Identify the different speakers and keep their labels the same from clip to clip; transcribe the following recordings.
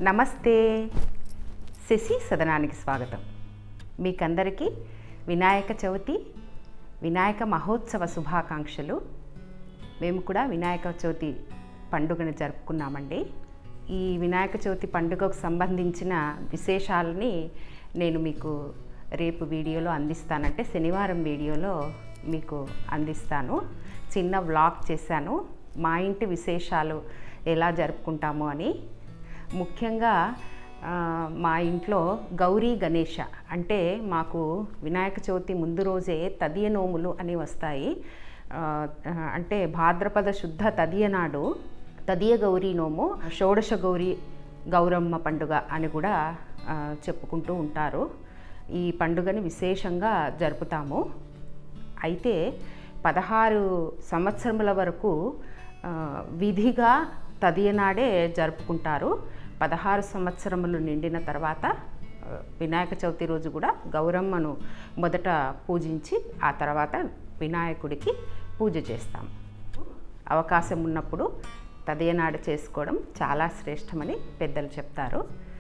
Speaker 1: నమస్తే శశి సదనానికి స్వాగతం మీకందరికీ వినాయక చవితి వినాయక మహోత్సవ శుభాకాంక్షలు మేము కూడా వినాయక చవితి పండుగను జరుపుకున్నామండి ఈ వినాయక చవితి పండుగకు సంబంధించిన విశేషాలని నేను మీకు రేపు వీడియోలో అందిస్తానంటే శనివారం వీడియోలో మీకు అందిస్తాను చిన్న వ్లాగ్ చేశాను మా ఇంటి విశేషాలు ఎలా జరుపుకుంటాము అని ముఖ్యంగా ఆ, మా ఇంట్లో గౌరీ గణేష అంటే మాకు వినాయక చవితి ముందు రోజే తదియ నోములు అని వస్తాయి ఆ, అంటే భాద్రపద శుద్ధ తదియ నాడు తదియ గౌరీ నోము షోడశ గౌరీ గౌరమ్మ పండుగ అని కూడా ఆ, చెప్పుకుంటూ ఉంటారు ఈ పండుగని విశేషంగా జరుపుతాము అయితే పదహారు సంవత్సరముల వరకు ఆ, విధిగా తదియనాడే జరుపుకుంటారు పదహారు సంవత్సరములు నిండిన తర్వాత ఆ, వినాయక చవితి రోజు కూడా గౌరమ్మను మొదట పూజించి ఆ తర్వాత వినాయకుడికి పూజ చేస్తాం అవకాశం ఉన్నప్పుడు తదయనాడు చేసుకోవడం చాలా శ్రేష్టమని పెద్దలు చెప్తారు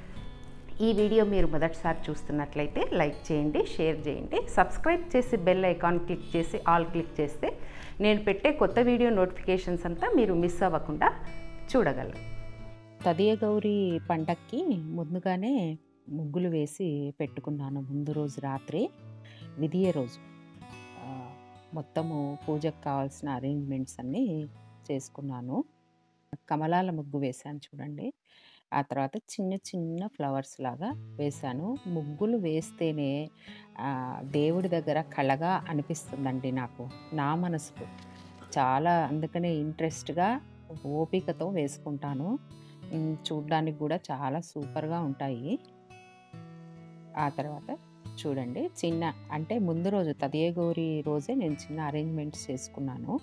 Speaker 1: ఈ వీడియో మీరు మొదటిసారి చూస్తున్నట్లయితే లైక్ చేయండి షేర్ చేయండి సబ్స్క్రైబ్ చేసి బెల్ ఐకాన్ క్లిక్ చేసి ఆల్ క్లిక్ చేస్తే నేను పెట్టే కొత్త వీడియో నోటిఫికేషన్స్ అంతా మీరు మిస్ అవ్వకుండా చూడగలరు తదియ గౌరి పండక్కి ముందుగానే ముగ్గులు వేసి పెట్టుకున్నాను ముందు రోజు రాత్రి విధియ రోజు ఆ, మొత్తము పూజకు కావాల్సిన అరేంజ్మెంట్స్ అన్నీ చేసుకున్నాను కమలాల ముగ్గు వేశాను చూడండి ఆ తర్వాత చిన్న చిన్న ఫ్లవర్స్ లాగా వేశాను ముగ్గులు వేస్తేనే ఆ, దేవుడి దగ్గర కళగా అనిపిస్తుందండి నాకు నా మనసుకు చాలా అందుకనే ఇంట్రెస్ట్గా ఓపికతో వేసుకుంటాను ఉమ్, చూడ్డానికి కూడా చాలా సూపర్గా ఉంటాయి ఆ తర్వాత చూడండి చిన్న అంటే ముందు రోజు తదియ గౌరి రోజే నేను చిన్న అరేంజ్మెంట్స్ చేసుకున్నాను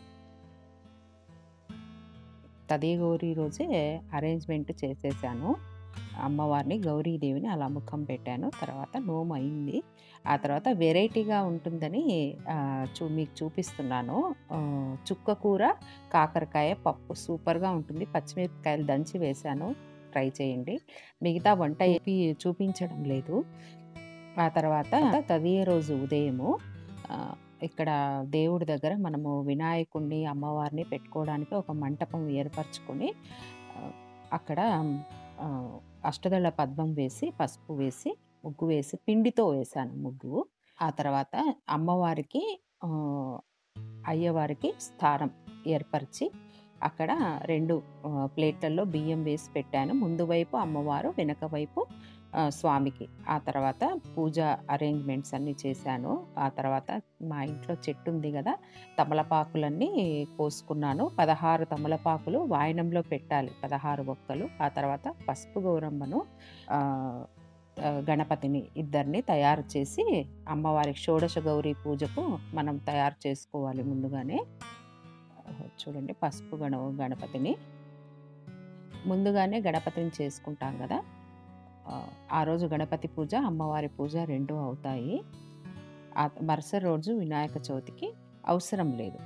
Speaker 1: తదియ గౌరి రోజే అరేంజ్మెంట్ చేసేసాను అమ్మవారిని గౌరీదేవిని అలా ముఖం పెట్టాను తర్వాత నోము అయింది ఆ తర్వాత వెరైటీగా ఉంటుందని ఆ, చూ మీకు చూపిస్తున్నాను ఆ, చుక్క కూర కాకరకాయ పప్పు సూపర్గా ఉంటుంది పచ్చిమిరపకాయలు దంచి వేశాను ట్రై చేయండి మిగతా వంట ఏపీ చూపించడం లేదు ఆ తర్వాత తదియ రోజు ఉదయము ఆ, ఇక్కడ దేవుడి దగ్గర మనము వినాయకుడిని అమ్మవారిని పెట్టుకోవడానికి ఒక మంటపం ఏర్పరచుకొని ఆ, అక్కడ ఆ, అష్టదళ పద్మం వేసి పసుపు వేసి ముగ్గు వేసి పిండితో వేశాను ముగ్గు ఆ తర్వాత అమ్మవారికి ఆ, అయ్యవారికి స్థానం ఏర్పరిచి అక్కడ రెండు ఆ, ప్లేట్లలో బియ్యం వేసి పెట్టాను ముందు వైపు అమ్మవారు వెనక వైపు ఆ, స్వామికి ఆ తర్వాత పూజ అరేంజ్మెంట్స్ అన్నీ చేశాను ఆ తర్వాత మా ఇంట్లో చెట్టు ఉంది కదా తమలపాకులన్నీ కోసుకున్నాను పదహారు తమలపాకులు వాయనంలో పెట్టాలి పదహారు ఒక్కలు ఆ తర్వాత పసుపు గౌరమ్మను ఆ, ఆ, గణపతిని ఇద్దరిని తయారు చేసి అమ్మవారికి షోడశ గౌరీ పూజకు మనం తయారు చేసుకోవాలి ముందుగానే ఆ, చూడండి పసుపు గణ గణపతిని ముందుగానే గణపతిని చేసుకుంటాం కదా ఆ, ఆ రోజు గణపతి పూజ అమ్మవారి పూజ రెండు అవుతాయి ఆ మరుసటి రోజు వినాయక చవితికి అవసరం లేదు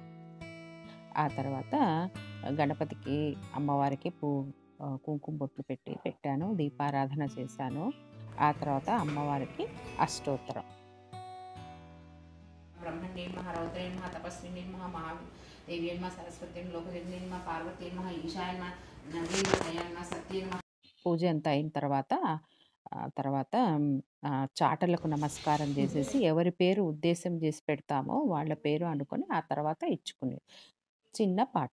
Speaker 1: ఆ తర్వాత గణపతికి అమ్మవారికి పూ ఆ, కుంకుమ బొట్లు పెట్టి పెట్టాను దీపారాధన చేశాను ఆ తర్వాత అమ్మవారికి అష్టోత్తరం
Speaker 2: బ్రహ్మణ్యేన్మహ రౌద్రేన్మహ తపస్విన్మహ మహా దేవ్యేన్మహ సరస్వతీన్ లోకజన్యేన్మహ పార్వతీన్మహ ఈశాన్మ నవీన్మహ సత్యేన్మహ
Speaker 1: పూజ అంతా అయిన తర్వాత ఆ తర్వాత మ్, ఆ, చాటలకు నమస్కారం చేసేసి ఎవరి పేరు ఉద్దేశం చేసి పెడతామో వాళ్ళ పేరు అనుకొని ఆ తర్వాత ఇచ్చుకునే చిన్న పాట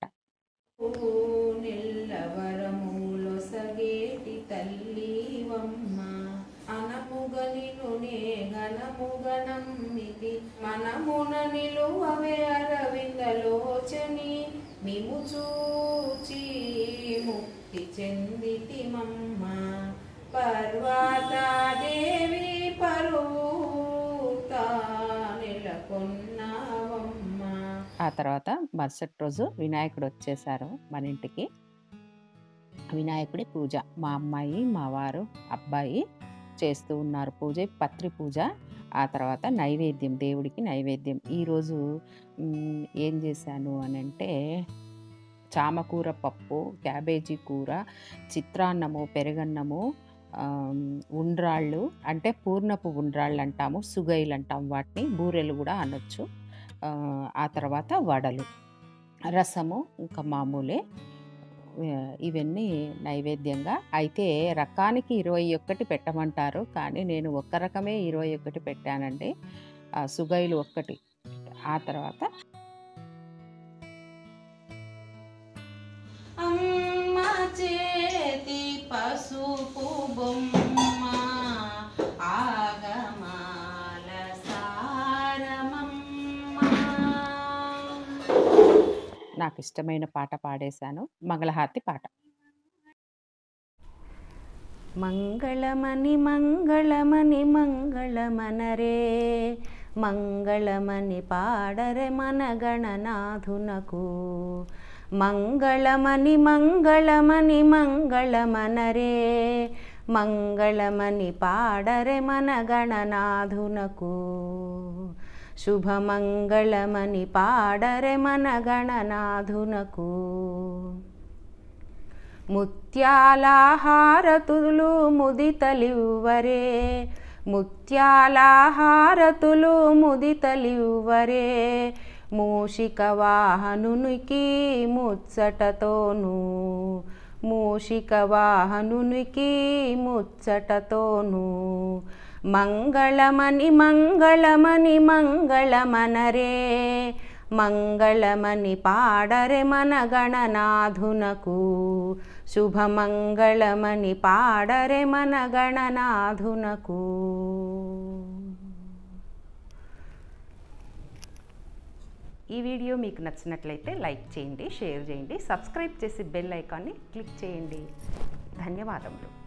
Speaker 2: నెల్లవరములో సగేటి తల్లివమ్మ అనముగనినునే గణముగణమ్మితి మనమున నిలువవే అరవిందలోచని మిము చూచి ముక్తి చెందితిమమ్మ పర్వతాదేవి పరువుతా నెలకొన్నావమ్మ
Speaker 1: ఆ తర్వాత మరుసటి రోజు వినాయకుడు వచ్చేసారు మన ఇంటికి వినాయకుడి పూజ మా అమ్మాయి మా వారు అబ్బాయి చేస్తూ ఉన్నారు పూజ పత్రి పూజ ఆ తర్వాత నైవేద్యం దేవుడికి నైవేద్యం ఈరోజు మ్, ఏం చేశాను అని అంటే చామకూర పప్పు క్యాబేజీ కూర చిత్రాన్నము పెరుగన్నము ఆమ్, ఉండ్రాళ్ళు అంటే పూర్ణపు ఉండ్రాళ్ళు అంటాము సుగైలు అంటాం వాటిని బూరెలు కూడా అనొచ్చు ఆ, ఆ తర్వాత వడలు రసము ఇంకా మామూలే ఆ, ఇవన్నీ నైవేద్యంగా అయితే రకానికి ఇరవై ఒక్కటి పెట్టమంటారు కానీ నేను ఒక్క రకమే ఇరవై ఒకటి పెట్టానండి ఆ, సుగైలు ఒక్కటి ఆ తర్వాత
Speaker 2: అమ్మ చేతి పసుపు బొమ్మ ఆగమాల సారమమ్మ
Speaker 1: నాకు ఇష్టమైన పాట పాడేశాను మంగళహారతి పాట మంగళమని మంగళమని మంగళమనరే మంగళమని పాడరే మన గణనాథునకు మంగళమని మంగళమని మంగళమనరే మంగళమని పాడరే మన గణనాథునకు శుభమంగళమని పాడరే మన గణనాథునకు ముత్యాలహారతులు ముదితలివ్వరే ముత్యాలహారతులు ముదితలివ్వరే మూషిక వాహనునికి ముచ్చటతోను మూషిక వాహనునికి ముచ్చటతోను మంగళమని మంగళమని మంగళమనరే మంగళమని పాడరే మన గణనాథునకు శుభమంగళమని పాడరే మన గణనాథునకు ఈ వీడియో మీకు నచ్చినట్లయితే లైక్ చేయండి షేర్ చేయండి సబ్స్క్రైబ్ చేసి బెల్ ఐకాన్ని క్లిక్ చేయండి ధన్యవాదములు